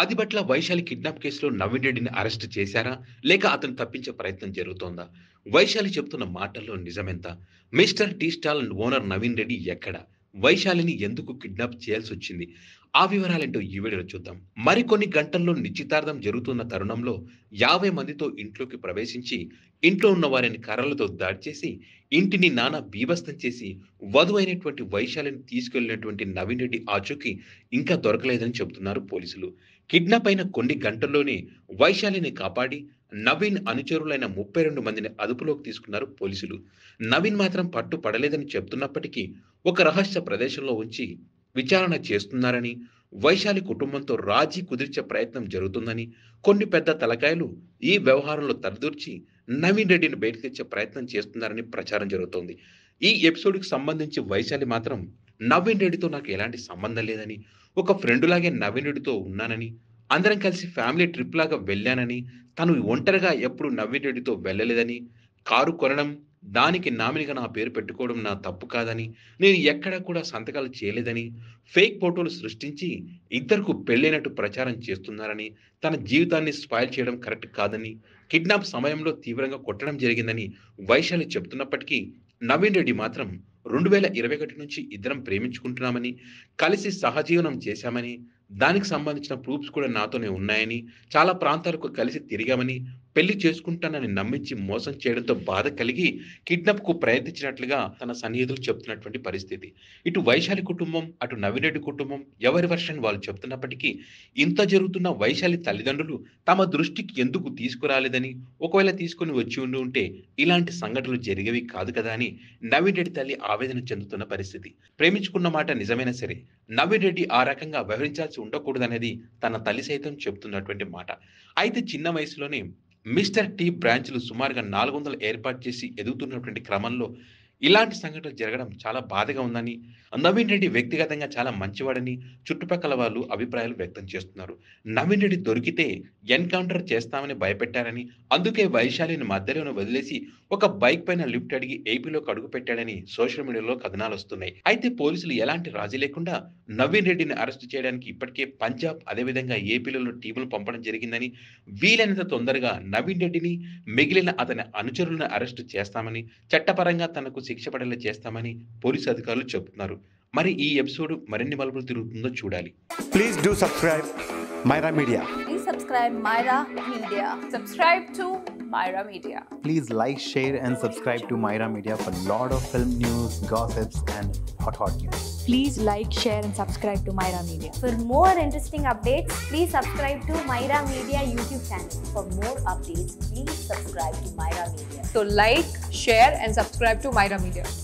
Adibatla Vaishali kidnap కేసులో నవీన్ రెడ్డిని arrest చేశారా లేక అతను తప్పించే ప్రయత్నం జరుగుతోందా వైశాలి చెప్తున్న మాటల్లో నిజమెంత mister tea stall owner Naveen Reddy ఎక్కడ వైశాలిని ఎందుకు కిడ్నాప్ చేయాల్సి వచ్చింది ఆ వివరాలేంటో ఈ వీడియోలో చూద్దాం మరికొన్ని గంటల్లో నిశ్చితార్థం జరుగుతున్న తరుణంలో యాభై మందితో ఇంట్లోకి ప్రవేశించి ఇంట్లో ఉన్న వారిని కర్రలతో దాడి చేసి ఇంటిని నానా బీభత్సం చేసి వధువైనటువంటి వైశాలిని తీసుకెళ్లినటువంటి నవీన్ రెడ్డి ఆచూకీ ఇంకా దొరకలేదని చెబుతున్నారు పోలీసులు కిడ్నాప్ అయిన కొన్ని గంటల్లోనే వైశాలిని కాపాడి నవీన్ అనుచరులైన ముప్పై రెండు మందిని అదుపులోకి తీసుకున్నారు పోలీసులు నవీన్ మాత్రం పట్టు పడలేదని చెప్తున్నప్పటికీ ఒక రహస్య ప్రదేశంలో ఉంచి విచారణ చేస్తున్నారని వైశాలి కుటుంబంతో రాజీ కుదిర్చే ప్రయత్నం జరుగుతుందని కొన్ని పెద్ద తలకాయలు ఈ వ్యవహారంలో తలదూర్చి నవీన్ రెడ్డిని బయటకు తెచ్చే ప్రయత్నం చేస్తున్నారని ప్రచారం జరుగుతోంది ఈ ఎపిసోడ్కి సంబంధించి వైశాలి మాత్రం నవీన్ రెడ్డితో నాకు ఎలాంటి సంబంధం లేదని ఒక ఫ్రెండ్ లాగే నవీన్ రెడ్డితో ఉన్నానని అందరం కలిసి ఫ్యామిలీ ట్రిప్ లాగా వెళ్ళానని తను ఒంటరిగా ఎప్పుడు నవీన్ రెడ్డితో వెళ్ళలేదని కారు కొనడం దానికి నామినిగా నా పేరు పెట్టుకోవడం నా తప్పు కాదని నేను ఎక్కడా కూడా సంతకాలు చేయలేదని ఫేక్ ఫోటోలు సృష్టించి ఇద్దరుకు పెళ్ళైనట్టు ప్రచారం చేస్తున్నారని తన జీవితాన్ని స్పాయిల్ చేయడం కరెక్ట్ కాదని కిడ్నాప్ సమయంలో తీవ్రంగా కొట్టడం జరిగిందని వైశాలి చెప్తున్నప్పటికీ నవీన్ రెడ్డి మాత్రం రెండు వేల ఇరవై ఒకటి నుంచి ఇద్దరం ప్రేమించుకుంటున్నామని కలిసి సహజీవనం చేశామని దానికి సంబంధించిన ప్రూఫ్స్ కూడా నాతోనే ఉన్నాయని చాలా ప్రాంతాలకు కలిసి తిరిగామని పెళ్లి చేసుకుంటానని నమ్మించి మోసం చేయడంతో బాధ కలిగి కిడ్నాప్ కు ప్రయత్నించినట్లుగా తన సన్నిహితులు చెప్తున్నటువంటి పరిస్థితి ఇటు వైశాలి కుటుంబం అటు నవిరెడ్డి కుటుంబం ఎవరి వర్షన్ వాళ్ళు చెప్తున్నప్పటికీ ఇంత జరుగుతున్న వైశాలి తల్లిదండ్రులు తమ దృష్టికి ఎందుకు తీసుకురాలేదని ఒకవేళ తీసుకుని వచ్చి ఉండి ఉంటే ఇలాంటి సంఘటనలు జరిగేవి కాదు కదా అని నవీన్ రెడ్డి తల్లి ఆవేదన చెందుతున్న పరిస్థితి ప్రేమించుకున్న మాట నిజమైనా సరే నవీన్ రెడ్డి ఆ రకంగా వ్యవహరించాల్సి ఉండకూడదనేది తన తల్లి సైతం చెప్తున్నటువంటి మాట అయితే చిన్న వయసులోనే మిస్టర్ టీ బ్రాంచ్లు సుమారుగా నాలుగు వందలు ఏర్పాటు చేసి ఎదుగుతున్నటువంటి క్రమంలో ఇలాంటి సంఘటనలు జరగడం చాలా బాధగా ఉందని నవీన్ రెడ్డి వ్యక్తిగతంగా చాలా మంచివాడని చుట్టుపక్కల వాళ్ళు అభిప్రాయాలు వ్యక్తం చేస్తున్నారు నవీన్ రెడ్డి దొరికితే ఎన్కౌంటర్ చేస్తామని భయపెట్టారని అందుకే వైశాలిని మధ్యలోనే వదిలేసి ఒక బైక్ పైన లిఫ్ట్ అడిగి ఏపీలోకి అడుగు పెట్టాడని సోషల్ మీడియాలో కథనాలు వస్తున్నాయి అయితే పోలీసులు ఎలాంటి రాజీ లేకుండా నవీన్ రెడ్డిని అరెస్ట్ చేయడానికి ఇప్పటికే పంజాబ్ అదేవిధంగా ఏపీలలో టీములు పంపడం జరిగిందని వీలైనంత తొందరగా నవీన్ రెడ్డిని మిగిలిన అతని అనుచరులను అరెస్ట్ చేస్తామని చట్టపరంగా తనకు శిక్ష పడేలా చేస్తామని పోలీసు అధికారులు చెబుతున్నారు మరి ఈ ఎపిసోడ్ మరిన్ని మలుపులు తిరుగుతుందో చూడాలి Please do subscribe Myra Media. Please subscribe Myra Media. Subscribe to Myra Media. please like, share, and subscribe to Myra Media for lot of film news, gossips, and hot hot news. Please like, share, and subscribe to Myra Media. For more interesting updates, please subscribe to Myra Media YouTube channel. For more updates, please subscribe to Myra Media. So like, share, and subscribe to Myra Media.